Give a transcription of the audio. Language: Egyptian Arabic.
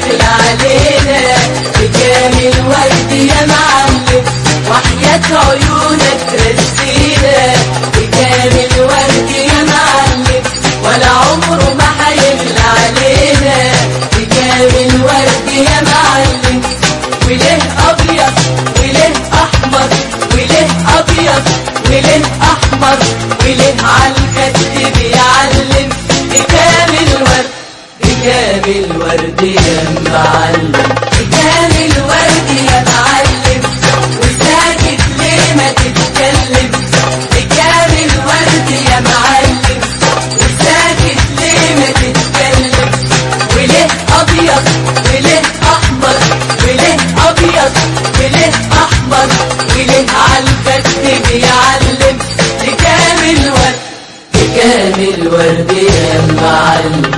يغلى علينا بكامل ورد يا معلم وحياة عيونك رسينا بكامل ورد يا معلم ولا عمره ما هيغلى علينا بكامل ورد يا معلم وله ابيض وله احمر وله ابيض وله احمر وله عالخد بيعلم بكامل ورد بكامل ورد يا معلم بكامل ورد يا معلم وساكت ليه ما تتكلم بكامل ورد يا معلم وساكت ليه ما تتكلم وليه ابيض وليه احمر وليه ابيض وليه احمر وليه عالخد بيعلم بكامل ورد بكامل ورد يا معلم